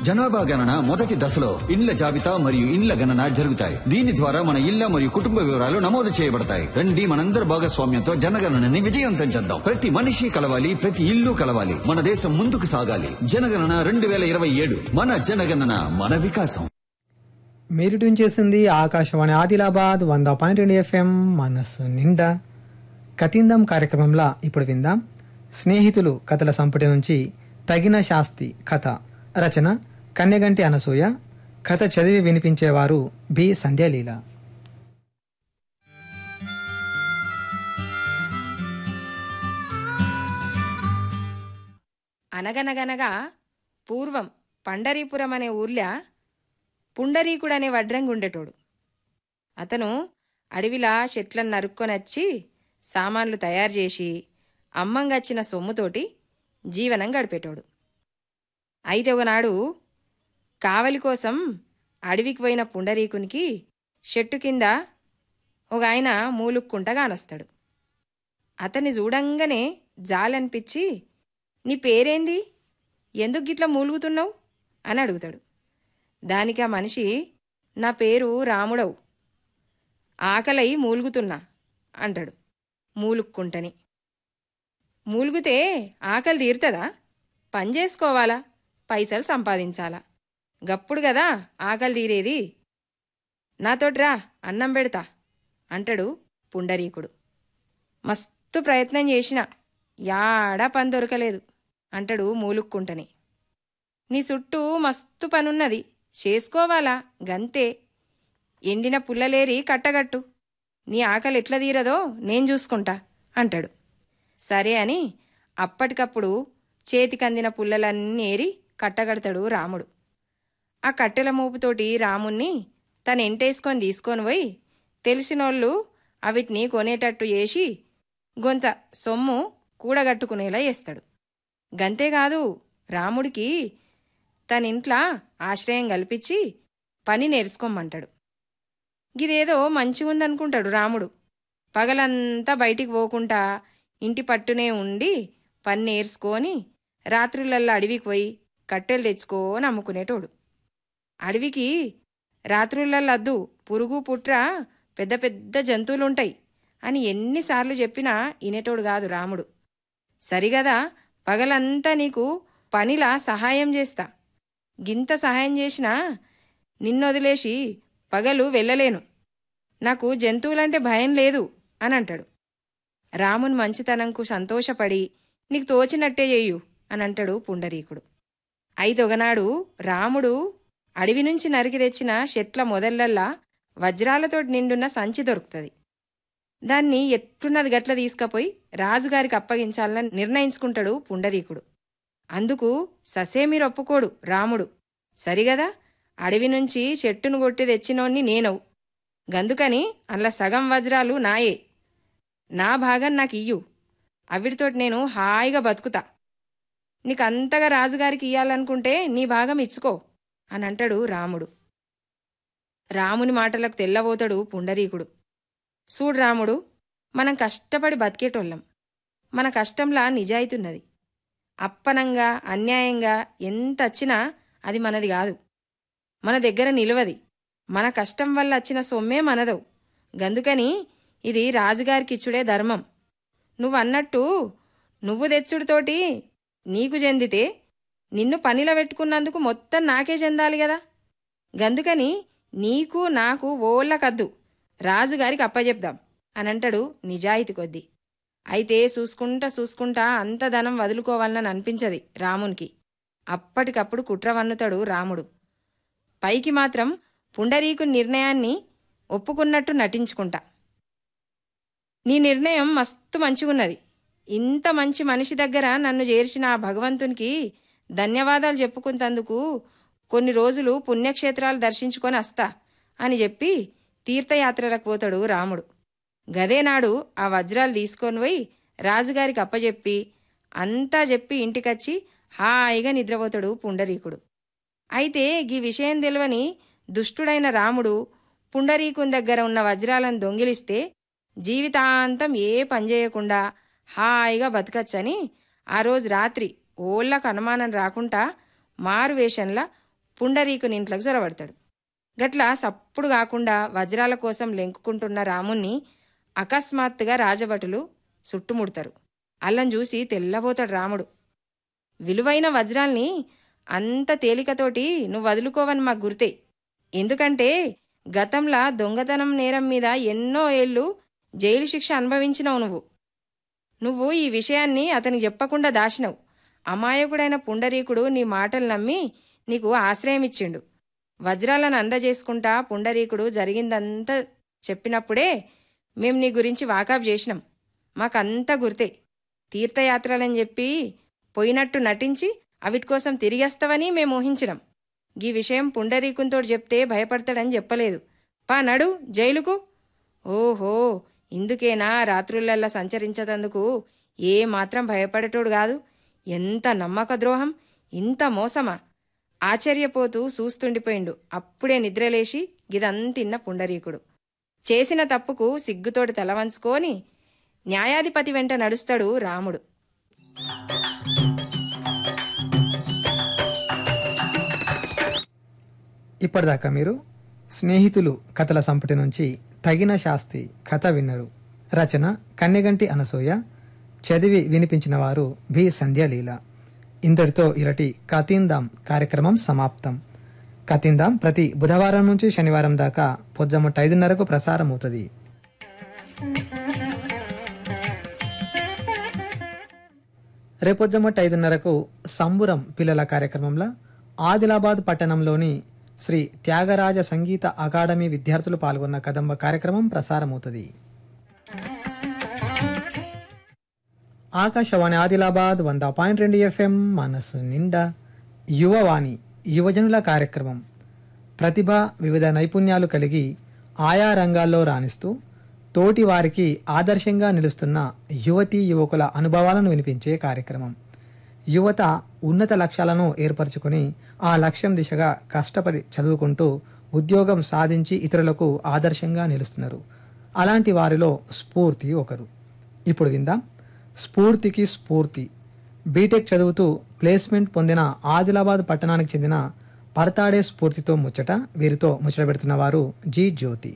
జనాభా గణన మొదటి దశలో ఇండ్ల జాబితా మరియు ఇండ్ల గణన జరుగుతాయి దీని ద్వారా మన ఇళ్ల మరియు కుటుంబ వివరాలు నమోదు చేయబడతాయి రండి మనందరి భాగస్వామ్యంతో జనగణనని విజయవంతం చేద్దాం ప్రతి మనిషి కలవాలి ప్రతి ఇల్లు కలవాలి మన దేశం ముందుకు సాగాలి జనగణన రెండు వేల ఇరవై ఏడు మన జనగణన మన వికాసం మీరు ట్యూన్ చేసింది ఆకాశవాణి ఆదిలాబాద్ వంద పాయింట్ రెండు ఎఫ్ఎం మనస్సు నిండా కతిందం కార్యక్రమంలో ఇప్పుడు విందాం స్నేహితులు కథల సంపుటి నుంచి తగిన శాస్తి కథ రచన కన్నెగంటి అనసూయ కథ చదివి వినిపించేవారు బి సంధ్యాలీల అనగనగనగా పూర్వం పండరీపురం అనే ఊర్లో పుండరీకుడనే వడ్రంగుండేటోడు అతను అడవిలా చెట్లను నరుక్కొనొచ్చి సామాన్లు తయారు చేసి అమ్మంగచ్చిన సొమ్ముతోటి జీవనం గడిపేటోడు అయితే ఒకనాడు కావలి కోసం అడవికి పోయిన పుండరీకునికి చెట్టు కింద ఒక ఆయన మూలుక్కుంట కానొస్తాడు అతన్ని చూడంగానే జాలనిపించి నీ పేరేంది ఎందుకు గిట్లా మూలుగుతున్నావు అని అడుగుతాడు దానికి ఆ మనిషి నా పేరు రాముడవు ఆకలై మూలుగుతున్నా అంటాడు మూలుక్కుంటని మూలుగుతే ఆకలి తీరుతుందా పని చేసుకోవాలా పైసలు సంపాదించాలా గప్పుడు కదా ఆకలి తీరేది నాతోట్రా అన్నం పెడతా అంటాడు పుండరీకుడు మస్తు ప్రయత్నం చేసిన యాడా పని దొరకలేదు అంటాడు మూలుక్కుంటని నీ చుట్టూ మస్తు పనున్నది చేసుకోవాలా గంతే ఎండిన పుల్లలేరి కట్టగట్టు నీ ఆకలి ఎట్లా తీరదో నేను చూసుకుంటా అంటాడు సరే అని అప్పటికప్పుడు చేతికందిన పుల్లలన్నీ ఏరి కట్టగడతాడు రాముడు ఆ కట్టెల మోపుతోటి రాముణ్ణి తన ఎంటేసుకొని తీసుకొని పోయి తెలిసినోళ్ళు అవిటిని కొనేటట్టు చేసి గొంత సొమ్ము కూడగట్టుకునేలా చేస్తాడు గంతేకాదు రాముడికి తన ఇంట్లో ఆశ్రయం కల్పించి పని నేర్చుకోమంటాడు గిదేదో మంచిగుందనుకుంటాడు రాముడు పగలంతా బయటికి పోకుండా ఇంటి పట్టునే ఉండి పని నేర్చుకొని రాత్రులల్లో అడవికి పోయి కట్టెలు తెచ్చుకొని అమ్ముకునేటోడు అడవికి రాత్రులల్లో అద్దు పురుగు పుట్ర పెద్ద పెద్ద జంతువులుంటాయి అని ఎన్నిసార్లు చెప్పినా వినేటోడు కాదు రాముడు సరిగదా పగలంతా నీకు పనిలా సహాయం చేస్తా గింత సహాయం చేసినా నిన్నొదిలేసి పగలు వెళ్ళలేను నాకు జంతువులంటే భయం లేదు అని అంటాడు రాముని మంచితనంకు సంతోషపడి నీకు తోచినట్టే చెయ్యు అని అంటాడు పుండరీకుడు ఐదొగనాడు రాముడు అడవి నుంచి నరికి తెచ్చిన చెట్ల మొదళ్ళల్లా వజ్రాలతో నిండున్న సంచి దొరుకుతుంది దాన్ని ఎట్లున్నది గట్ల తీసుకపోయి రాజుగారికి అప్పగించాలని నిర్ణయించుకుంటాడు పుండరీకుడు అందుకు ససేమిరు ఒప్పుకోడు రాముడు సరిగదా అడవి నుంచి చెట్టును కొట్టి తెచ్చినోన్ని నేనవు గందుకని అల్ల సగం వజ్రాలు నాయే నా భాగం నాకు ఇయ్యు అవిటితోటి నేను హాయిగా బతుకుతా నీకు అంతగా రాజుగారికి ఇయ్యాలనుకుంటే నీ భాగం ఇచ్చుకో అని అంటాడు రాముడు రాముని మాటలకు తెల్లబోతాడు పుండరీకుడు చూడు రాముడు మనం కష్టపడి బతికేటోళ్ళం మన కష్టంలా నిజాయితున్నది అప్పనంగా అన్యాయంగా ఎంత వచ్చినా అది మనది కాదు మన దగ్గర నిలవది మన కష్టం వల్ల వచ్చిన సొమ్మే మనదవు గందుకని ఇది రాజుగారికిచ్చుడే ధర్మం నువ్వన్నట్టు నువ్వు తెచ్చుడుతోటి నీకు చెందితే నిన్ను పనిలో పెట్టుకున్నందుకు మొత్తం నాకే చెందాలి కదా గందుకని నీకు నాకు ఓళ్ళకద్దు రాజుగారికి అప్పచెప్దాం అని అంటాడు నిజాయితీ కొద్దీ అయితే చూసుకుంటా చూసుకుంటా అంత ధనం వదులుకోవాలని అనిపించది రామునికి అప్పటికప్పుడు కుట్ర వన్నుతాడు రాముడు పైకి మాత్రం పుండరీకు నిర్ణయాన్ని ఒప్పుకున్నట్టు నటించుకుంటా నీ నిర్ణయం మస్తు మంచిగున్నది ఇంత మంచి మనిషి దగ్గర నన్ను చేర్చిన ఆ భగవంతునికి ధన్యవాదాలు చెప్పుకుంటందుకు కొన్ని రోజులు పుణ్యక్షేత్రాలు దర్శించుకొని వస్తా అని చెప్పి తీర్థయాత్రలకు పోతాడు రాముడు గదేనాడు ఆ వజ్రాలు తీసుకొని పోయి రాజుగారికి అప్పచెప్పి అంతా చెప్పి ఇంటికొచ్చి హాయిగా నిద్రపోతాడు పుండరీకుడు అయితే గీ విషయం తెలియని దుష్టుడైన రాముడు పుండరీకుని దగ్గర ఉన్న వజ్రాలను దొంగిలిస్తే జీవితాంతం ఏ పని చేయకుండా హాయిగా బతకచ్చని ఆ రోజు రాత్రి ఓళ్ళకు అనుమానం రాకుండా మారు వేషంలా పుండరీకుని ఇంట్లోకి జొరబడతాడు గట్లా సప్పుడు కాకుండా వజ్రాల కోసం లెంకుకుంటున్న రాముణ్ణి అకస్మాత్తుగా రాజభటులు చుట్టుముడతారు అల్లం చూసి తెల్లబోతాడు రాముడు విలువైన వజ్రాల్ని అంత తేలికతోటి నువ్వు వదులుకోవని మాకు గుర్తే ఎందుకంటే గతంలా దొంగతనం నేరం మీద ఎన్నో ఏళ్ళు జైలు శిక్ష అనుభవించినావు నువ్వు నువ్వు ఈ విషయాన్ని అతనికి చెప్పకుండా దాచినవు అమాయకుడైన పుండరీకుడు నీ మాటలు నమ్మి నీకు ఆశ్రయం ఇచ్చిండు వజ్రాలను అందజేసుకుంటా పుండరీకుడు జరిగిందంతా చెప్పినప్పుడే మేం నీ గురించి వాకాబ్ చేసినాం మాకంతా గుర్తే తీర్థయాత్రలని చెప్పి పోయినట్టు నటించి అవిటి కోసం తిరిగేస్తావని మేము ఊహించినాం గీ విషయం పుండరీకునితోటి చెప్తే భయపడతాడని చెప్పలేదు పా నడు జైలుకు ఓహో ఇందుకేనా రాత్రులల్లా సంచరించదందుకు ఏ మాత్రం భయపడేటోడు కాదు ఎంత నమ్మక ద్రోహం ఇంత మోసమా ఆశ్చర్యపోతూ చూస్తుండిపోయిండు అప్పుడే నిద్రలేసి గిదంతిన్న పుండరీకుడు చేసిన తప్పుకు సిగ్గుతోటి తలవంచుకొని న్యాయాధిపతి వెంట నడుస్తాడు రాముడు ఇప్పటిదాకా మీరు స్నేహితులు కథల సంపుటి నుంచి తగిన శాస్తి కథ విన్నారు రచన కన్నెగంటి అనసూయ చదివి వినిపించిన వారు బి సంధ్యలీల ఇంతటితో ఇరటి కతీందాం కార్యక్రమం సమాప్తం కతీందాం ప్రతి బుధవారం నుంచి శనివారం దాకా పొద్దుమొట్ట ఐదున్నరకు ప్రసారం అవుతుంది రేపొద్దుమొట్ట ఐదున్నరకు సంబురం పిల్లల కార్యక్రమంలో ఆదిలాబాద్ పట్టణంలోని శ్రీ త్యాగరాజ సంగీత అకాడమీ విద్యార్థులు పాల్గొన్న కదంబ కార్యక్రమం ప్రసారమవుతుంది ఆకాశవాణి ఆదిలాబాద్ వంద పాయింట్ రెండు ఎఫ్ఎం మనసు నిండా యువవాణి యువజనుల కార్యక్రమం ప్రతిభ వివిధ నైపుణ్యాలు కలిగి ఆయా రంగాల్లో రాణిస్తూ తోటి వారికి ఆదర్శంగా నిలుస్తున్న యువతీ యువకుల అనుభవాలను వినిపించే కార్యక్రమం యువత ఉన్నత లక్ష్యాలను ఏర్పరచుకుని ఆ లక్ష్యం దిశగా కష్టపడి చదువుకుంటూ ఉద్యోగం సాధించి ఇతరులకు ఆదర్శంగా నిలుస్తున్నారు అలాంటి వారిలో స్ఫూర్తి ఒకరు ఇప్పుడు విందాం స్ఫూర్తికి స్ఫూర్తి బీటెక్ చదువుతూ ప్లేస్మెంట్ పొందిన ఆదిలాబాద్ పట్టణానికి చెందిన పరతాడే స్ఫూర్తితో ముచ్చట వీరితో ముచ్చట పెడుతున్న వారు జి జ్యోతి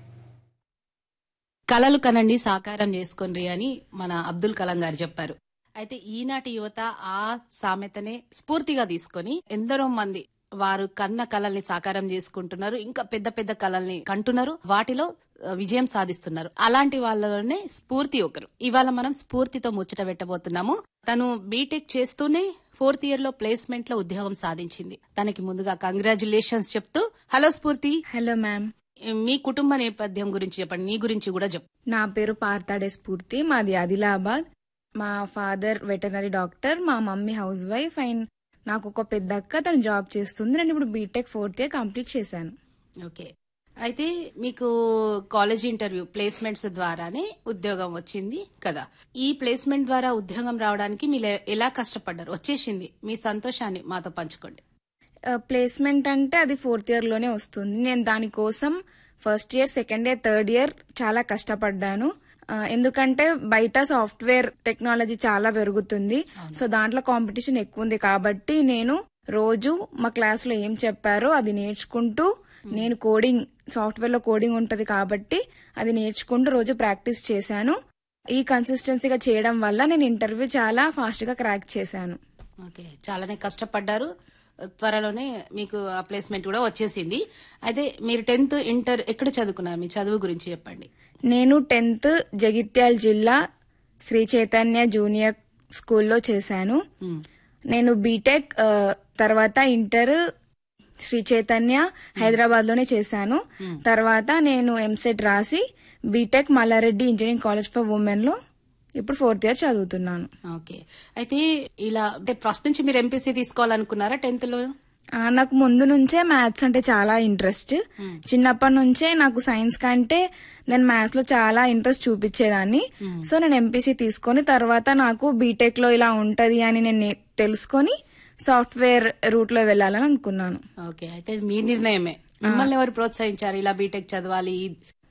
కలలు కనండి సాకారం చేసుకోండి అని మన అబ్దుల్ కలాం గారు చెప్పారు అయితే ఈనాటి యువత ఆ సామెతనే స్ఫూర్తిగా తీసుకొని ఎందరో మంది వారు కన్న కళల్ని సాకారం చేసుకుంటున్నారు ఇంకా పెద్ద పెద్ద కళల్ని కంటున్నారు వాటిలో ఆ, విజయం సాధిస్తున్నారు అలాంటి వాళ్ళలోనే స్ఫూర్తి ఒకరు ఇవాళ మనం స్ఫూర్తితో ముచ్చట పెట్టబోతున్నాము తను బీటెక్ చేస్తూనే ఫోర్త్ ఇయర్ లో ప్లేస్మెంట్ లో ఉద్యోగం సాధించింది తనకి ముందుగా కంగ్రాచులేషన్స్ చెప్తూ హలో స్ఫూర్తి హలో మ్యామ్ మీ కుటుంబ నేపథ్యం గురించి చెప్పండి నీ గురించి కూడా చెప్పు నా పేరు పార్తాడే స్ఫూర్తి మాది ఆదిలాబాద్ మా ఫాదర్ వెటనరీ డాక్టర్ మా మమ్మీ హౌస్ వైఫ్ అండ్ నాకు ఒక పెద్ద అక్క తను జాబ్ చేస్తుంది నేను ఇప్పుడు బీటెక్ ఫోర్త్ ఇయర్ కంప్లీట్ చేశాను ఓకే అయితే మీకు కాలేజ్ ఇంటర్వ్యూ ప్లేస్మెంట్స్ ద్వారానే ఉద్యోగం వచ్చింది కదా ఈ ప్లేస్మెంట్ ద్వారా ఉద్యోగం రావడానికి మీరు ఎలా కష్టపడ్డారు వచ్చేసింది మీ సంతోషాన్ని మాతో పంచుకోండి ప్లేస్మెంట్ అంటే అది ఫోర్త్ ఇయర్ లోనే వస్తుంది నేను దానికోసం first year second year third year చాలా కష్టపడ్డాను ఆ, ఎందుకంటే బయట సాఫ్ట్వేర్ టెక్నాలజీ చాలా పెరుగుతుంది సో దాంట్లో కాంపిటీషన్ ఎక్కువ ఉంది కాబట్టి నేను రోజు మా క్లాస్ లో ఏం చెప్పారో అది నేర్చుకుంటూ నేను కోడింగ్ సాఫ్ట్వేర్ లో కోడింగ్ ఉంటది కాబట్టి అది నేర్చుకుంటూ రోజు ప్రాక్టీస్ చేశాను ఈ కన్సిస్టెన్సీగా చేయడం వల్ల నేను ఇంటర్వ్యూ చాలా ఫాస్ట్ గా క్రాక్ చేశాను ఓకే చాలానే కష్టపడ్డారు త్వరలోనే మీకు ఆ ప్లేస్మెంట్ కూడా వచ్చేసింది అయితే మీరు టెన్త్ ఇంటర్ ఎక్కడ చదువుకున్నారు మీ చదువు గురించి చెప్పండి నేను టెన్త్ జగిత్యాల జిల్లా శ్రీ చైతన్య జూనియర్ స్కూల్లో చేశాను మ్, నేను బీటెక్ ఆ, తర్వాత ఇంటర్ శ్రీ చైతన్య హైదరాబాద్ లోనే చేశాను తర్వాత నేను ఎంసెట్ రాసి BTech Mallareddy engineering college for women లో ఇప్పుడు ఫోర్త్ ఇయర్ చదువుతున్నాను ఓకే అయితే ఇలా అంటే ఫస్ట్ నుంచి మీరు ఎంపీసీ తీసుకోవాలనుకున్నారా టెన్త్ లో ఆ, నాకు ముందు నుంచే మ్యాథ్స్ అంటే చాలా ఇంట్రెస్ట్ చిన్నప్పటి నుంచే నాకు సైన్స్ కంటే నేను మ్యాథ్స్ లో చాలా ఇంట్రెస్ట్ చూపించేదాన్ని సో నేను ఎంపీసీ తీసుకొని తర్వాత నాకు బీటెక్ లో ఇలా ఉంటది అని నేను నే- తెలుసుకొని సాఫ్ట్వేర్ రూట్ లో వెళ్ళాలని అనుకున్నాను ఓకే అయితే మీ నిర్ణయమే మిమ్మల్ని ఎవరు ప్రోత్సహించారు ఇలా బీటెక్ చదవాలి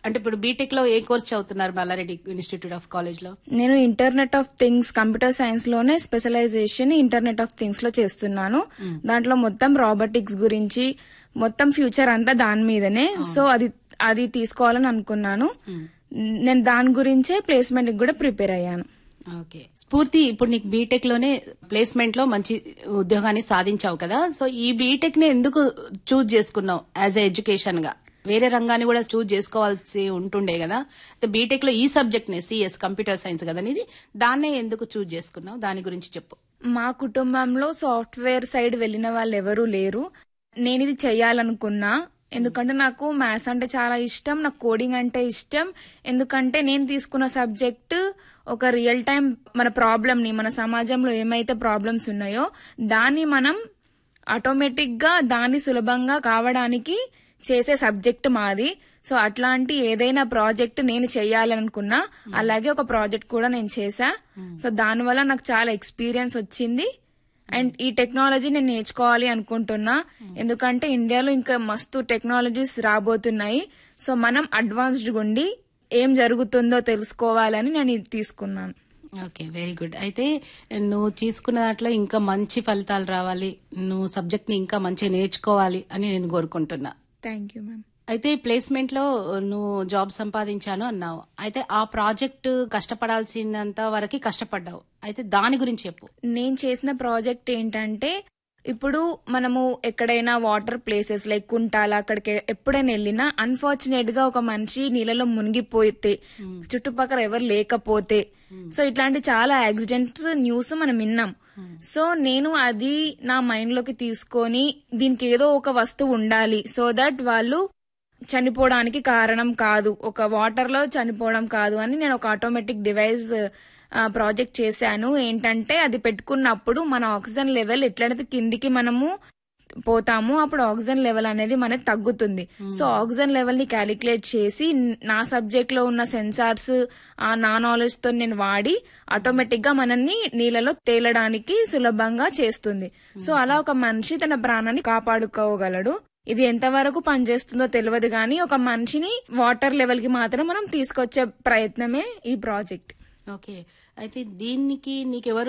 అంటే ఇప్పుడు బీటెక్ లో ఏ కోర్స్ చదువుతున్నారు మల్లారెడ్డి ఇన్స్టిట్యూట్ ఆఫ్ కాలేజ్ లో నేను internet of things computer science లోనే స్పెషలైజేషన్ ఇంటర్నెట్ ఆఫ్ థింగ్స్ లో చేస్తున్నాను దాంట్లో మొత్తం రాబోటిక్స్ గురించి మొత్తం ఫ్యూచర్ అంతా దాని మీదనే సో అది అది తీసుకోవాలని అనుకున్నాను నేను దాని గురించే ప్లేస్మెంట్ కూడా ప్రిపేర్ అయ్యాను ఓకే స్ఫూర్తి ఇప్పుడు నీకు బీటెక్ లోనే ప్లేస్మెంట్ లో మంచి ఉద్యోగాన్ని సాధించావు కదా సో ఈ బీటెక్ ని ఎందుకు చూజ్ చేసుకున్నావు యాజ్ ఎ ఎడ్యుకేషన్ గా వేరే రంగాన్ని కూడా చూజ్ చేసుకోవాల్సి ఉంటుండే కదా బీటెక్ లో ఈ సబ్జెక్ట్ నే సిఎస్ కంప్యూటర్ సైన్స్ కదా ఇది దాన్నే ఎందుకు చూజ్ చేసుకున్నావు దాని గురించి చెప్పు మా కుటుంబంలో సాఫ్ట్వేర్ సైడ్ వెళ్ళిన వాళ్ళు ఎవరూ లేరు నేను ఇది చెయ్యాలనుకున్నా ఎందుకంటే నాకు మ్యాథ్స్ అంటే చాలా ఇష్టం నాకు కోడింగ్ అంటే ఇష్టం ఎందుకంటే నేను తీసుకున్న సబ్జెక్ట్ ఒక రియల్ టైం మన ప్రాబ్లమ్ ని మన సమాజంలో ఏమైతే ప్రాబ్లమ్స్ ఉన్నాయో దాన్ని మనం ఆటోమేటిక్ గా దాన్ని సులభంగా కావడానికి చేసే సబ్జెక్ట్ మాది సో అట్లాంటి ఏదైనా ప్రాజెక్ట్ నేను చేయాలనుకున్నా అలాగే ఒక ప్రాజెక్ట్ కూడా నేను చేశా సో దానివల్ల నాకు చాలా ఎక్స్పీరియన్స్ వచ్చింది అండ్ ఈ టెక్నాలజీ నేను నేర్చుకోవాలి అనుకుంటున్నా ఎందుకంటే ఇండియాలో ఇంకా మస్తు టెక్నాలజీస్ రాబోతున్నాయి సో మనం అడ్వాన్స్డ్ ఉండి ఏం జరుగుతుందో తెలుసుకోవాలని నేను ఇది తీసుకున్నాను ఓకే వెరీ గుడ్ అయితే నువ్వు తీసుకున్న దాంట్లో ఇంకా మంచి ఫలితాలు రావాలి నువ్వు సబ్జెక్ట్ ని ఇంకా మంచిగా నేర్చుకోవాలి అని నేను కోరుకుంటున్నా థ్యాంక్ యూ మ్యామ్ అయితే ప్లేస్మెంట్ లో నువ్వు జాబ్ సంపాదించాను అన్నావు అయితే ఆ ప్రాజెక్ట్ కష్టపడాల్సినంత వరకు కష్టపడ్డావు అయితే దాని గురించి చెప్పు నేను చేసిన ప్రాజెక్ట్ ఏంటంటే ఇప్పుడు మనము ఎక్కడైనా వాటర్ ప్లేసెస్ లైక్ కుంటాల అక్కడికి ఎప్పుడైనా వెళ్ళినా అన్ఫార్చునేట్ గా ఒక మనిషి నీళ్ళలో మునిగిపోతే చుట్టుపక్కల ఎవరు లేకపోతే సో ఇట్లాంటి చాలా యాక్సిడెంట్స్ న్యూస్ మనం విన్నాం సో నేను అది నా మైండ్ లోకి తీసుకొని దీనికి ఏదో ఒక వస్తువు ఉండాలి సో దట్ వాళ్ళు చనిపోవడానికి కారణం కాదు ఒక వాటర్ లో చనిపోవడం కాదు అని నేను ఒక ఆటోమేటిక్ డివైస్ ప్రాజెక్ట్ చేశాను ఏంటంటే అది పెట్టుకున్నప్పుడు మన ఆక్సిజన్ లెవెల్ ఎట్లయితే కిందికి మనము పోతాము అప్పుడు ఆక్సిజన్ లెవెల్ అనేది మనకి తగ్గుతుంది సో ఆక్సిజన్ లెవెల్ ని క్యాలిక్యులేట్ చేసి నా సబ్జెక్ట్ లో ఉన్న సెన్సార్స్ ఆ నా నాలెడ్జ్ తో నేను వాడి ఆటోమేటిక్ గా మనల్ని నీళ్ళలో తేలడానికి సులభంగా చేస్తుంది సో అలా ఒక మనిషి తన ప్రాణాన్ని కాపాడుకోగలడు ఇది ఎంతవరకు పనిచేస్తుందో తెలియదు కానీ ఒక మనిషిని వాటర్ లెవెల్ కి మాత్రం మనం తీసుకొచ్చే ప్రయత్నమే ఈ ప్రాజెక్ట్ ఓకే అయితే దీనికి నీకెవరు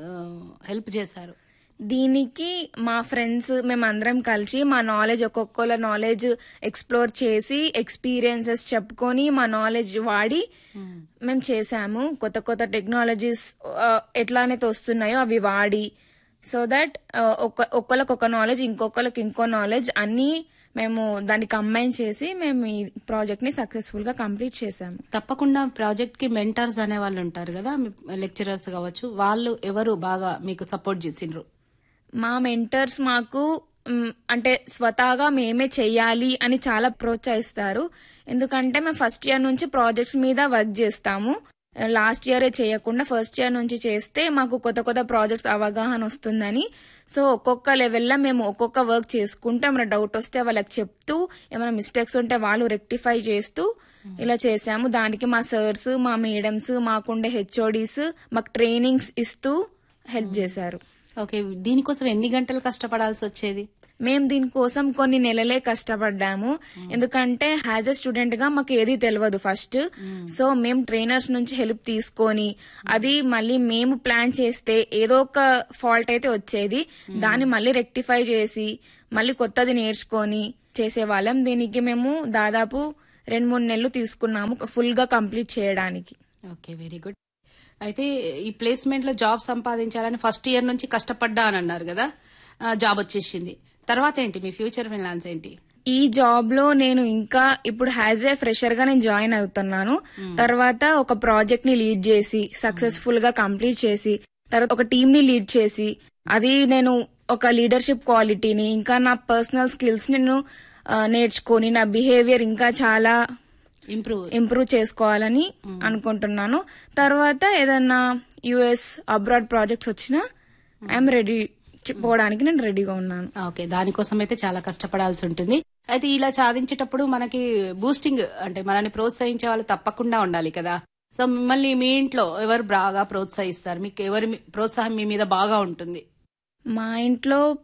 హెల్ప్ చేశారు దీనికి మా ఫ్రెండ్స్ మేమందరం కలిసి మా నాలెడ్జ్ ఒక్కొక్కల నాలెడ్జ్ ఎక్స్ప్లోర్ చేసి ఎక్స్పీరియన్సెస్ చెప్పుకొని మా నాలెడ్జ్ వాడి మేము చేసాము కొత్త కొత్త టెక్నాలజీస్ ఎట్లానైతే వస్తున్నాయో అవి వాడి సో దట్ ఒక్కళ్ళకి ఒక నాలెడ్జ్ ఇంకొకరికి ఇంకో నాలెడ్జ్ అన్ని మేము దాన్ని కంబైన్ చేసి మేము ఈ ప్రాజెక్ట్ ని సక్సెస్ఫుల్ గా కంప్లీట్ చేసాము తప్పకుండా ప్రాజెక్ట్ కి మెంటర్స్ అనే వాళ్ళు ఉంటారు కదా లెక్చరర్స్ కావచ్చు వాళ్ళు ఎవరు బాగా మీకు సపోర్ట్ చేసిండ్రు మా మెంటర్స్ మాకు మ్, అంటే స్వతహాగా మేమే చెయ్యాలి అని చాలా ప్రోత్సహిస్తారు ఎందుకంటే మేము ఫస్ట్ ఇయర్ నుంచి ప్రాజెక్ట్స్ మీద వర్క్ చేస్తాము లాస్ట్ ఇయరే చేయకుండా ఫస్ట్ ఇయర్ నుంచి చేస్తే మాకు కొత్త కొత్త ప్రాజెక్ట్స్ అవగాహన వస్తుందని సో ఒక్కొక్క లెవెల్లో మేము ఒక్కొక్క వర్క్ చేసుకుంటూ ఏమైనా డౌట్ వస్తే వాళ్ళకి చెప్తూ ఏమైనా మిస్టేక్స్ ఉంటే వాళ్ళు రెక్టిఫై చేస్తూ ఇలా చేసాము దానికి మా సర్స్ మా మేడమ్స్ మాకుండే హెచ్ఓడీస్ మాకు ట్రైనింగ్స్ ఇస్తూ హెల్ప్ చేశారు ఓకే దీనికోసం ఎన్ని గంటలు కష్టపడాల్సి వచ్చేది మేము దీనికోసం కొన్ని నెలలే కష్టపడ్డాము ఎందుకంటే యాజ్ ఎ స్టూడెంట్ గా మాకు ఏది తెలియదు ఫస్ట్ సో మేము ట్రైనర్స్ నుంచి హెల్ప్ తీసుకొని అది మళ్ళీ మేము ప్లాన్ చేస్తే ఏదో ఒక ఫాల్ట్ అయితే వచ్చేది దాన్ని మళ్ళీ రెక్టిఫై చేసి మళ్ళీ కొత్తది నేర్చుకొని చేసేవాళ్ళం దీనికి మేము దాదాపు రెండు మూడు నెలలు తీసుకున్నాము ఫుల్ గా కంప్లీట్ చేయడానికి ఓకే వెరీ గుడ్ అయితే ఈ ప్లేస్మెంట్ లో జాబ్ సంపాదించాలని ఫస్ట్ ఇయర్ నుంచి కష్టపడ్డా అని అన్నారు కదా ఆ, జాబ్ వచ్చేసింది తర్వాత ఏంటి మీ ఫ్యూచర్ ప్లాన్స్ ఏంటి ఈ జాబ్ లో నేను ఇంకా ఇప్పుడు హ్యాజ్ ఏ ఫ్రెషర్ గా నేను జాయిన్ అవుతున్నాను తర్వాత ఒక ప్రాజెక్ట్ ని లీడ్ చేసి సక్సెస్ఫుల్ గా కంప్లీట్ చేసి తర్వాత ఒక టీమ్ ని లీడ్ చేసి అది నేను ఒక లీడర్షిప్ క్వాలిటీని ఇంకా నా పర్సనల్ స్కిల్స్ నేను ఆ, నేర్చుకొని నా బిహేవియర్ ఇంకా చాలా ఇంప్రూవ్ ఇంప్రూవ్ చేసుకోవాలని అనుకుంటున్నాను తర్వాత ఏదన్నా యుఎస్ అబ్రాడ్ ప్రాజెక్ట్స్ వచ్చినా ఐఎమ్ రెడీ పోవడానికి నేను రెడీగా ఉన్నాను ఓకే దానికోసం అయితే చాలా కష్టపడాల్సి ఉంటుంది అయితే ఇలా సాధించేటప్పుడు మనకి బూస్టింగ్ అంటే మనల్ని ప్రోత్సహించే వాళ్ళు తప్పకుండా ఉండాలి కదా సో మిమ్మల్ని మీ ఇంట్లో ఎవరు బాగా ప్రోత్సహిస్తారు మీకు ఎవరి మీ- ప్రోత్సాహం మీ మీద బాగా ఉంటుంది మా ఇంట్లో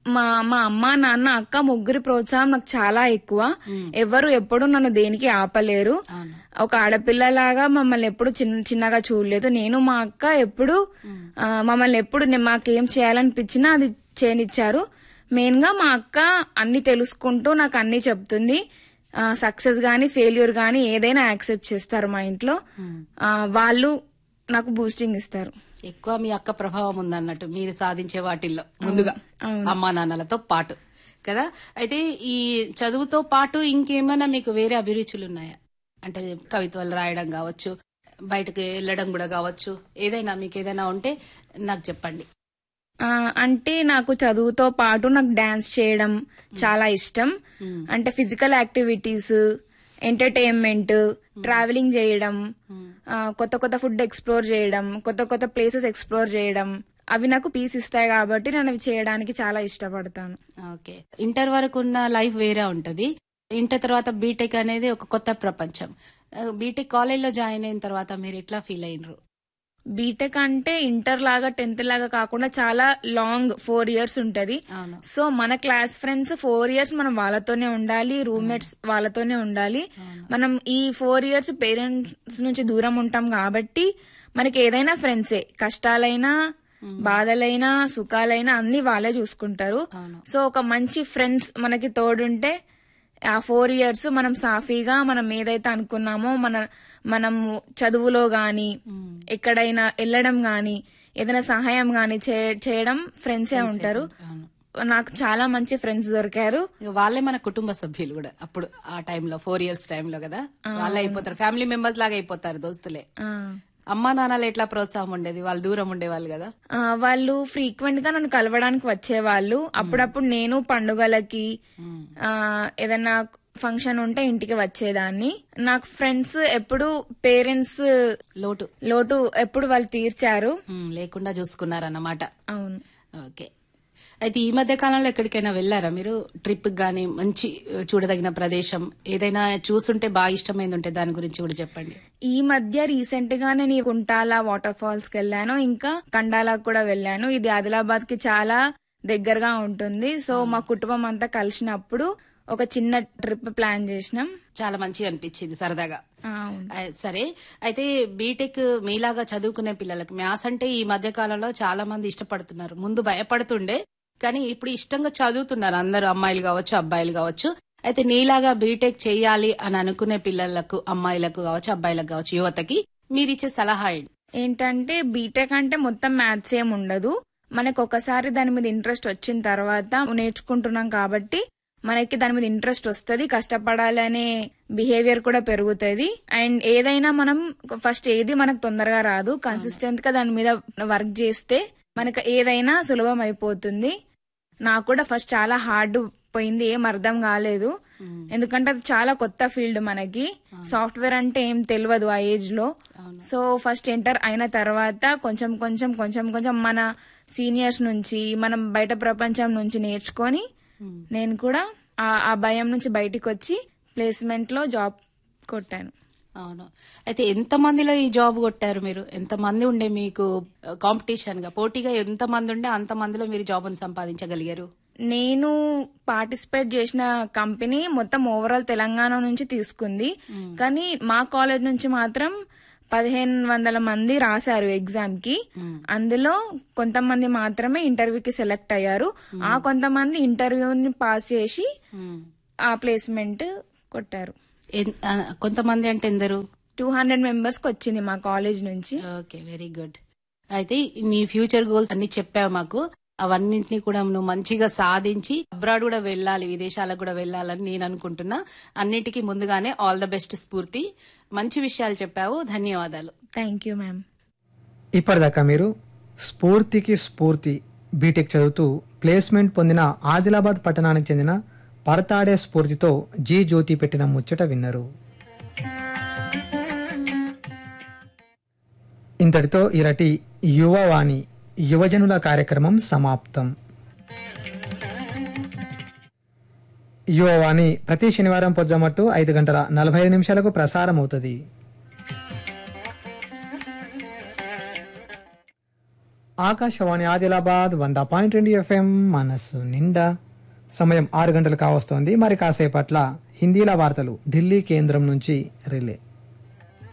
మా మా అమ్మ నాన్న అక్క ముగ్గురి ప్రోత్సాహం నాకు చాలా ఎక్కువ ఎవరు ఎప్పుడు నన్ను దేనికి ఆపలేరు ఒక ఆడపిల్లలాగా మమ్మల్ని ఎప్పుడు చిన్న చిన్నగా చూడలేదు నేను మా అక్క ఎప్పుడు ఆ, మమ్మల్ని ఎప్పుడు నే- మాకేం చేయాలనిపించినా అది చేయనిచ్చారు మెయిన్ గా మా అక్క అన్ని తెలుసుకుంటూ నాకు అన్ని చెప్తుంది సక్సెస్ గానీ ఫెయిల్యూర్ గానీ ఏదైనా యాక్సెప్ట్ చేస్తారు మా ఇంట్లో ఆ, వాళ్ళు నాకు బూస్టింగ్ ఇస్తారు ఎక్కువ మీ అక్క ప్రభావం ఉందన్నట్టు మీరు సాధించే వాటిల్లో ముందుగా అమ్మా నాన్నలతో పాటు కదా అయితే ఈ చదువుతో పాటు ఇంకేమైనా మీకు వేరే అభిరుచులు ఉన్నాయా అంటే కవిత్వాలు రాయడం కావచ్చు బయటకు వెళ్ళడం కూడా కావచ్చు ఏదైనా మీకు ఏదైనా ఉంటే నాకు చెప్పండి ఆ, అంటే నాకు చదువుతో పాటు నాకు డాన్స్ చేయడం చాలా ఇష్టం అంటే ఫిజికల్ యాక్టివిటీస్ ఎంటర్టైన్మెంట్ ట్రావెలింగ్ చేయడం ఆ, కొత్త కొత్త ఫుడ్ ఎక్స్ప్లోర్ చేయడం కొత్త కొత్త ప్లేసెస్ ఎక్స్ప్లోర్ చేయడం అవి నాకు పీస్ ఇస్తాయి కాబట్టి నేను అవి చేయడానికి చాలా ఇష్టపడతాను ఓకే ఇంటర్ వరకు ఉన్న లైఫ్ వేరే ఉంటది ఇంటర్ తర్వాత బీటెక్ అనేది ఒక కొత్త ప్రపంచం బీటెక్ కాలేజ్ లో జాయిన్ అయిన తర్వాత మీరు ఎట్లా ఫీల్ అయినరు బీటెక్ అంటే ఇంటర్ లాగా టెన్త్ లాగా కాకుండా చాలా లాంగ్ ఫోర్ ఇయర్స్ ఉంటది అవును సో మన క్లాస్ ఫ్రెండ్స్ ఫోర్ ఇయర్స్ మనం వాళ్ళతోనే ఉండాలి రూమ్మేట్స్ వాళ్ళతోనే ఉండాలి మనం ఈ ఫోర్ ఇయర్స్ పేరెంట్స్ నుంచి దూరం ఉంటాం కాబట్టి మనకి ఏదైనా ఫ్రెండ్సే కష్టాలైనా బాధలైనా సుఖాలైనా అన్ని వాళ్ళే చూసుకుంటారు సో ఒక మంచి ఫ్రెండ్స్ మనకి తోడుంటే ఆ ఫోర్ ఇయర్స్ మనం సాఫీగా మనం ఏదైతే అనుకున్నామో మన మనం చదువులో గాని ఎక్కడైనా వెళ్ళడం గాని ఏదైనా సహాయం గాని చే- చేయడం ఫ్రెండ్సే ఉంటారు నాకు చాలా మంచి ఫ్రెండ్స్ దొరికారు ఇక వాళ్ళే మన కుటుంబ సభ్యులు కూడా అప్పుడు ఆ టైంలో ఫోర్ ఇయర్స్ టైంలో కదా వాళ్ళే అయిపోతారు ఫ్యామిలీ మెంబర్స్ లాగా అయిపోతారు దోస్తులే ఆ, అమ్మా నాన్నలు ఎట్లా ప్రోత్సాహం ఉండేది వాళ్ళు దూరం ఉండేవాళ్ళు కదా ఆ, వాళ్ళు ఫ్రీక్వెంట్ గా నన్ను కలవడానికి వచ్చేవాళ్ళు అప్పుడప్పుడు నేను పండుగలకి ఆ, ఏదైనా ఫంక్షన్ ఉంటే ఇంటికి వచ్చేదాన్ని నాకు ఫ్రెండ్స్ ఎప్పుడు పేరెంట్స్ లోటు లోటు ఎప్పుడు వాళ్ళు తీర్చారు ఉమ్, లేకుండా చూసుకున్నారన్నమాట అవును ఓకే అయితే ఈ మధ్య కాలంలో ఎక్కడికైనా వెళ్ళారా మీరు ట్రిప్ గానీ మంచి ఆ, చూడదగిన ప్రదేశం ఏదైనా చూసుంటే బాగా ఇష్టమైంది ఉంటే దాని గురించి కూడా చెప్పండి ఈ మధ్య రీసెంట్ గా నేను ఈ కుంటాల వాటర్ ఫాల్స్ కి వెళ్ళాను ఇంకా కండాలకు కూడా వెళ్ళాను ఇది ఆదిలాబాద్ కి చాలా దగ్గరగా ఉంటుంది సో మా కుటుంబం అంతా కలిసినప్పుడు ఒక చిన్న ట్రిప్ ప్లాన్ చేసినాం చాలా మంచిగా అనిపించింది సరదాగా ఆ, అవును ఆ, సరే అయితే బీటెక్ మీలాగా చదువుకునే పిల్లలకి మ్యాథ్స్ అంటే ఈ మధ్య కాలంలో చాలా మంది ఇష్టపడుతున్నారు ముందు భయపడుతుండే కానీ ఇప్పుడు ఇష్టంగా చదువుతున్నారు అందరూ అమ్మాయిలు కావచ్చు అబ్బాయిలు కావచ్చు అయితే నీలాగా బీటెక్ చేయాలి అని అనుకునే పిల్లలకు అమ్మాయిలకు కావచ్చు అబ్బాయిలకు కావచ్చు యువతకి మీరిచ్చే సలహా ఏంటి ఏంటంటే బీటెక్ అంటే మొత్తం మ్యాథ్స్ ఏం ఉండదు మనకు ఒకసారి దాని మీద ఇంట్రెస్ట్ వచ్చిన తర్వాత నేర్చుకుంటున్నాం కాబట్టి మనకి దాని మీద ఇంట్రెస్ట్ వస్తుంది కష్టపడాలనే బిహేవియర్ కూడా పెరుగుతుంది అండ్ ఏదైనా మనం ఫస్ట్ ఏది మనకు తొందరగా రాదు కన్సిస్టెంట్ గా దాని మీద వర్క్ చేస్తే మనకు ఏదైనా సులభం అయిపోతుంది నాకు కూడా ఫస్ట్ చాలా హార్డ్ పోయింది ఏం అర్థం కాలేదు ఎందుకంటే అది చాలా కొత్త ఫీల్డ్ మనకి సాఫ్ట్వేర్ అంటే ఏం తెలియదు ఆ ఏజ్ లో సో ఫస్ట్ ఎంటర్ అయిన తర్వాత కొంచెం కొంచెం కొంచెం కొంచెం మన సీనియర్స్ నుంచి మనం బయట ప్రపంచం నుంచి నేర్చుకొని నేను కూడా ఆ- ఆ భయం నుంచి బయటికి వచ్చి ప్లేస్మెంట్ లో జాబ్ కొట్టాను అవును అయితే ఎంత మందిలో ఈ జాబ్ కొట్టారు మీరు ఎంత మంది ఉండే మీకు కాంపిటీషన్ గా పోటీగా ఎంత మంది ఉండే అంత మందిలో మీరు జాబ్ను సంపాదించగలిగారు నేను పార్టిసిపేట్ చేసిన కంపెనీ మొత్తం ఓవరాల్ తెలంగాణ నుంచి తీసుకుంది కానీ మా కాలేజ్ నుంచి మాత్రం పదిహేను వందల మంది రాశారు ఎగ్జామ్ కి అందులో కొంతమంది మాత్రమే ఇంటర్వ్యూకి సెలెక్ట్ అయ్యారు ఆ కొంతమంది ఇంటర్వ్యూని పాస్ చేసి ఆ ప్లేస్మెంట్ కొట్టారు ఎన్- ఆ, కొంతమంది అంటే ఎందరు టూ హండ్రెడ్ మెంబర్స్ కి వచ్చింది మా కాలేజ్ నుంచి ఓకే వెరీ గుడ్ అయితే నీ ఫ్యూచర్ గోల్స్ అన్ని చెప్పావు మాకు అవన్నింటినీ కూడా నువ్వు మంచిగా సాధించి అబ్రాడ్ కూడా వెళ్ళాలి విదేశాలకు కూడా వెళ్ళాలని నేను అనుకుంటున్నా అన్నిటికీ ముందుగానే ఆల్ ద బెస్ట్ స్ఫూర్తి మంచి విషయాలు చెప్పావు ధన్యవాదాలు థ్యాంక్ యూ మ్యామ్ ఇప్పటిదాకా మీరు స్ఫూర్తికి స్ఫూర్తి బీటెక్ చదువుతూ ప్లేస్మెంట్ పొందిన ఆదిలాబాద్ పట్టణానికి చెందిన పరతాడే స్ఫూర్తితో జీ జ్యోతి పెట్టిన ముచ్చట విన్నారు ఇంతటితో ఇరటి యువవాణి యువజనుల కార్యక్రమం సమాప్తం యువవాణి ప్రతి శనివారం పొద్దుమట్టు ఐదు గంటల నలభై ఐదు నిమిషాలకు ప్రసారం అవుతుంది ఆకాశవాణి ఆదిలాబాద్ వంద పాయింట్ రెండు ఎఫ్ఎం మనస్సు నిండా సమయం ఆరు గంటలు కావస్తోంది మరి కాసేపట్ల హిందీల వార్తలు ఢిల్లీ కేంద్రం నుంచి రిలే